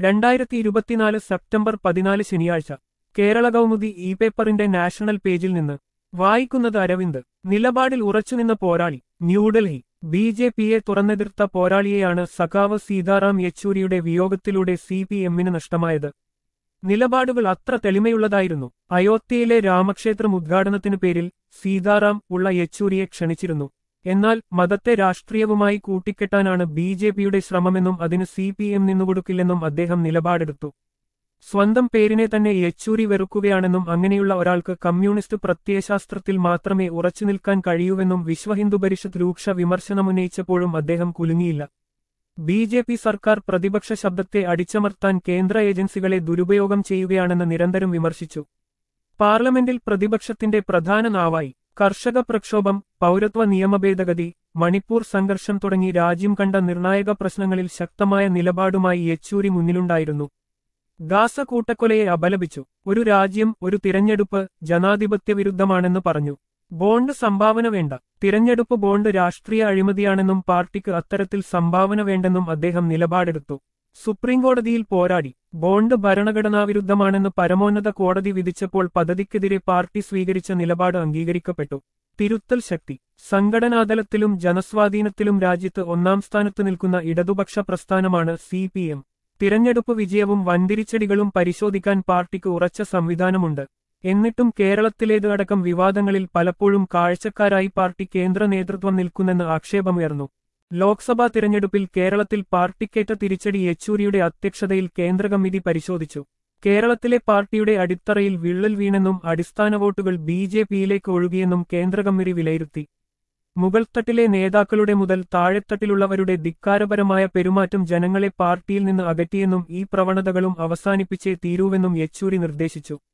രണ്ടായിരത്തി ഇരുപത്തിനാല് സെപ്റ്റംബർ പതിനാല് ശനിയാഴ്ച കേരള കൗമുദി ഇ പേപ്പറിന്റെ നാഷണൽ പേജിൽ നിന്ന് വായിക്കുന്നത് അരവിന്ദ് നിലപാടിൽ ഉറച്ചുനിന്ന പോരാളി ന്യൂഡൽഹി ബി ജെ പിയെ തുറന്നെതിർത്ത പോരാളിയെയാണ് സഖാവ് സീതാറാം യെച്ചൂരിയുടെ വിയോഗത്തിലൂടെ സി പി എമ്മിന് നഷ്ടമായത് നിലപാടുകൾ അത്ര തെളിമയുള്ളതായിരുന്നു അയോധ്യയിലെ രാമക്ഷേത്രം ഉദ്ഘാടനത്തിനു പേരിൽ സീതാറാം ഉള്ള യെച്ചൂരിയെ ക്ഷണിച്ചിരുന്നു എന്നാൽ മതത്തെ രാഷ്ട്രീയവുമായി കൂട്ടിക്കെട്ടാനാണ് ബി ജെ പിയുടെ ശ്രമമെന്നും അതിന് സി പി എം നിന്നുകൊടുക്കില്ലെന്നും അദ്ദേഹം നിലപാടെടുത്തു സ്വന്തം പേരിനെ തന്നെ യെച്ചൂരി വെറുക്കുകയാണെന്നും അങ്ങനെയുള്ള ഒരാൾക്ക് കമ്മ്യൂണിസ്റ്റ് പ്രത്യയശാസ്ത്രത്തിൽ മാത്രമേ ഉറച്ചുനിൽക്കാൻ കഴിയൂവെന്നും വിശ്വഹിന്ദു പരിഷത്ത് രൂക്ഷ വിമർശനമുന്നയിച്ചപ്പോഴും അദ്ദേഹം കുലുങ്ങിയില്ല ബി ജെ പി സർക്കാർ പ്രതിപക്ഷ ശബ്ദത്തെ അടിച്ചമർത്താൻ കേന്ദ്ര ഏജൻസികളെ ദുരുപയോഗം ചെയ്യുകയാണെന്ന് നിരന്തരം വിമർശിച്ചു പാർലമെന്റിൽ പ്രതിപക്ഷത്തിന്റെ പ്രധാന നാവായി കർഷക പ്രക്ഷോഭം പൗരത്വ നിയമഭേദഗതി മണിപ്പൂർ സംഘർഷം തുടങ്ങി രാജ്യം കണ്ട നിർണായക പ്രശ്നങ്ങളിൽ ശക്തമായ നിലപാടുമായി യെച്ചൂരി മുന്നിലുണ്ടായിരുന്നു ഗാസ കൂട്ടക്കൊലയെ അപലപിച്ചു ഒരു രാജ്യം ഒരു തിരഞ്ഞെടുപ്പ് ജനാധിപത്യ വിരുദ്ധമാണെന്ന് പറഞ്ഞു ബോണ്ട് സംഭാവന വേണ്ട തിരഞ്ഞെടുപ്പ് ബോണ്ട് രാഷ്ട്രീയ അഴിമതിയാണെന്നും പാർട്ടിക്ക് അത്തരത്തിൽ സംഭാവന വേണ്ടെന്നും അദ്ദേഹം നിലപാടെടുത്തു സുപ്രീംകോടതിയിൽ പോരാടി ബോണ്ട് ഭരണഘടനാവിരുദ്ധമാണെന്ന് പരമോന്നത കോടതി വിധിച്ചപ്പോൾ പദ്ധതിക്കെതിരെ പാർട്ടി സ്വീകരിച്ച നിലപാട് അംഗീകരിക്കപ്പെട്ടു തിരുത്തൽ ശക്തി സംഘടനാതലത്തിലും ജനസ്വാധീനത്തിലും രാജ്യത്ത് ഒന്നാം സ്ഥാനത്ത് നിൽക്കുന്ന ഇടതുപക്ഷ പ്രസ്ഥാനമാണ് സി പി എം തിരഞ്ഞെടുപ്പ് വിജയവും വൻതിരിച്ചടികളും പരിശോധിക്കാൻ പാർട്ടിക്ക് ഉറച്ച സംവിധാനമുണ്ട് എന്നിട്ടും കേരളത്തിലേത് അടക്കം വിവാദങ്ങളിൽ പലപ്പോഴും കാഴ്ചക്കാരായി പാർട്ടി കേന്ദ്ര നേതൃത്വം നിൽക്കുന്നെന്ന് ആക്ഷേപമുയർന്നു ലോക്സഭാ തിരഞ്ഞെടുപ്പിൽ കേരളത്തിൽ പാർട്ടിക്കേറ്റ തിരിച്ചടി യെച്ചൂരിയുടെ അധ്യക്ഷതയിൽ കേന്ദ്ര കമ്മിറ്റി പരിശോധിച്ചു കേരളത്തിലെ പാർട്ടിയുടെ അടിത്തറയിൽ വിള്ളൽ വീണെന്നും അടിസ്ഥാന വോട്ടുകൾ ബി ജെ പിയിലേക്ക് ഒഴുകിയെന്നും കേന്ദ്ര കമ്മിറ്റി വിലയിരുത്തി മുകൾത്തട്ടിലെ നേതാക്കളുടെ മുതൽ താഴെത്തട്ടിലുള്ളവരുടെ ധിക്കാരപരമായ പെരുമാറ്റം ജനങ്ങളെ പാർട്ടിയിൽ നിന്ന് അകറ്റിയെന്നും ഈ പ്രവണതകളും അവസാനിപ്പിച്ചേ തീരൂവെന്നും യെച്ചൂരി നിർദ്ദേശിച്ചു